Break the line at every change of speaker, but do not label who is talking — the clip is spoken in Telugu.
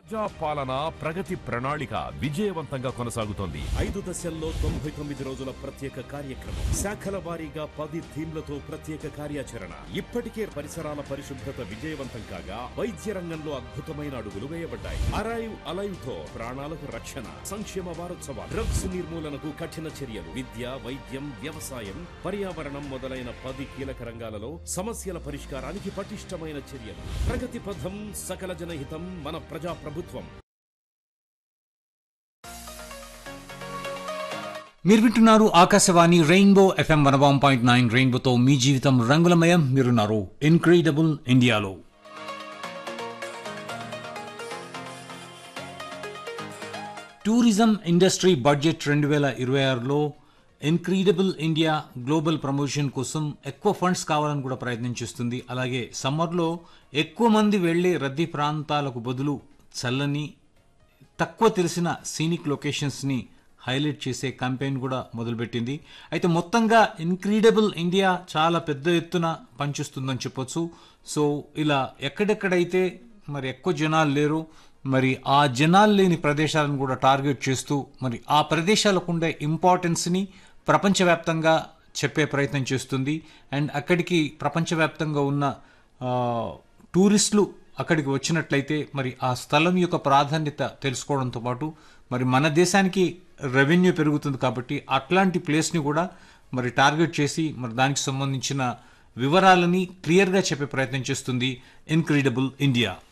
ప్రజా పాలన ప్రగతి ప్రణాళిక విజయవంతంగా కొనసాగుతోంది
ఐదు దశల్లో తొంభై తొమ్మిది రోజుల ప్రత్యేక కార్యక్రమం శాఖల వారీగా పది థీమ్లతో ప్రత్యేక కార్యాచరణ ఇప్పటికే పరిసరాల పరిశుభ్రత విజయవంతం కాగా వైద్య రంగంలో అద్భుతమైన అడుగులు వేయబడ్డాయి అరైవ్ అలైవ్ తో ప్రాణాలకు రక్షణ సంక్షేమ వారోత్సవాలు డ్రగ్స్ నిర్మూలనకు కఠిన చర్యలు విద్య వైద్యం వ్యవసాయం పర్యావరణం మొదలైన పది కీలక రంగాలలో సమస్యల పరిష్కారానికి పటిష్టమైన చర్యలు ప్రగతి పథం సకల జనహితం మన ప్రజా ప్రభుత్వం
మీరు వింటున్నారు Akashvani rainbow FM one one point nine రెయిన్బోతో మీ జీవితం రంగులమయం మీరున్నారు ఇన్క్రెడిబుల్ ఇండియాలో టూరిజం ఇండస్ట్రీ బడ్జెట్ రెండు వేల ఇరవై ఆరులో ఇన్క్రీడబుల్ ఇండియా గ్లోబల్ ప్రమోషన్ కోసం ఎక్కువ ఫండ్స్ కావాలని కూడా ప్రయత్నం చేస్తుంది అలాగే సమ్మర్లో ఎక్కువ మంది వెళ్లే రద్దీ ప్రాంతాలకు బదులు చల్లని తక్కువ తెలిసిన సీనిక్ లొకేషన్స్ని హైలైట్ చేసే క్యాంపెయిన్ కూడా మొదలుపెట్టింది అయితే మొత్తంగా ఇన్క్రీడబుల్ ఇండియా చాలా పెద్ద ఎత్తున పనిచేస్తుందని చెప్పొచ్చు సో ఇలా ఎక్కడెక్కడైతే మరి ఎక్కువ జనాలు లేరు మరి ఆ జనాలు లేని ప్రదేశాలను కూడా టార్గెట్ చేస్తూ మరి ఆ ప్రదేశాలకు ఉండే ఇంపార్టెన్స్ని ప్రపంచవ్యాప్తంగా చెప్పే ప్రయత్నం చేస్తుంది అండ్ అక్కడికి ప్రపంచవ్యాప్తంగా ఉన్న ఆ, టూరిస్టులు అక్కడికి వచ్చినట్లయితే మరి ఆ స్థలం యొక్క ప్రాధాన్యత తెలుసుకోవడంతో పాటు మరి మన దేశానికి రెవెన్యూ పెరుగుతుంది కాబట్టి అట్లాంటి ప్లేస్ని కూడా మరి టార్గెట్ చేసి మరి దానికి సంబంధించిన వివరాలని క్లియర్గా చెప్పే ప్రయత్నం చేస్తుంది ఇన్క్రెడిబుల్ ఇండియా